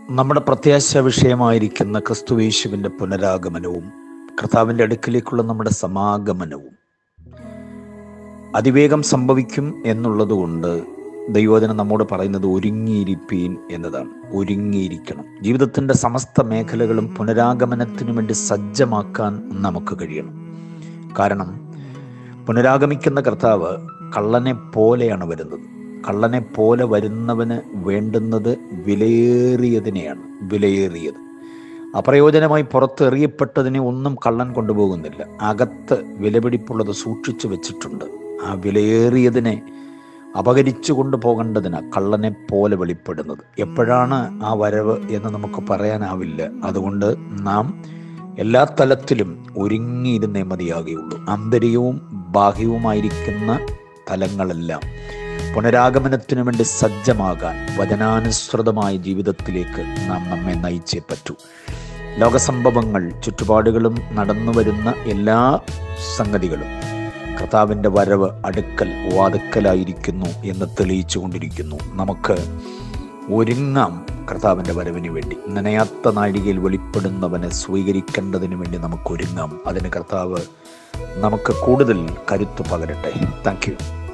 നമ്മുടെ പ്രത്യാശ വിഷയമായിരിക്കുന്ന ക്രിസ്തുവേശുവിൻ്റെ പുനരാഗമനവും കർത്താവിൻ്റെ അടുക്കിലേക്കുള്ള നമ്മുടെ സമാഗമനവും അതിവേഗം സംഭവിക്കും എന്നുള്ളതുകൊണ്ട് ദൈവോധനം നമ്മോട് പറയുന്നത് ഒരുങ്ങിയിരിപ്പീൻ എന്നതാണ് ഒരുങ്ങിയിരിക്കണം ജീവിതത്തിൻ്റെ സമസ്ത മേഖലകളും പുനരാഗമനത്തിനു വേണ്ടി സജ്ജമാക്കാൻ നമുക്ക് കഴിയണം കാരണം പുനരാഗമിക്കുന്ന കർത്താവ് കള്ളനെ പോലെയാണ് വരുന്നത് കള്ളനെ പോലെ വരുന്നവന് വേണ്ടുന്നത് വിലയേറിയതിനെയാണ് വിലയേറിയത് അപ്രയോജനമായി പുറത്തെറിയപ്പെട്ടതിനെ ഒന്നും കള്ളൻ കൊണ്ടുപോകുന്നില്ല അകത്ത് വിലപിടിപ്പുള്ളത് സൂക്ഷിച്ചു വെച്ചിട്ടുണ്ട് ആ വിലയേറിയതിനെ അപകരിച്ചു കൊണ്ടുപോകേണ്ടതിന് കള്ളനെ പോലെ വെളിപ്പെടുന്നത് എപ്പോഴാണ് ആ വരവ് എന്ന് നമുക്ക് പറയാനാവില്ല അതുകൊണ്ട് നാം എല്ലാ തലത്തിലും ഒരുങ്ങിയിരുന്നേ മതിയാകുകയുള്ളൂ ആന്തരികവും ബാഹ്യവുമായിരിക്കുന്ന തലങ്ങളെല്ലാം പുനരാഗമനത്തിനു വേണ്ടി സജ്ജമാകാൻ വചനാനുസൃതമായ ജീവിതത്തിലേക്ക് നാം നമ്മെ നയിച്ചേ പറ്റൂ ലോകസംഭവങ്ങൾ ചുറ്റുപാടുകളും നടന്നു വരുന്ന എല്ലാ സംഗതികളും കർത്താവിൻ്റെ വരവ് അടുക്കൽ വാതുക്കലായിരിക്കുന്നു എന്ന് തെളിയിച്ചു കൊണ്ടിരിക്കുന്നു നമുക്ക് ഒരുങ്ങാം കർത്താവിൻ്റെ വരവിന് വേണ്ടി നനയാത്ത നാഴികയിൽ വെളിപ്പെടുന്നവനെ സ്വീകരിക്കേണ്ടതിന് വേണ്ടി നമുക്ക് ഒരുങ്ങാം അതിന് കർത്താവ് നമുക്ക് കൂടുതൽ കരുത്ത് പകരട്ടെ താങ്ക് യു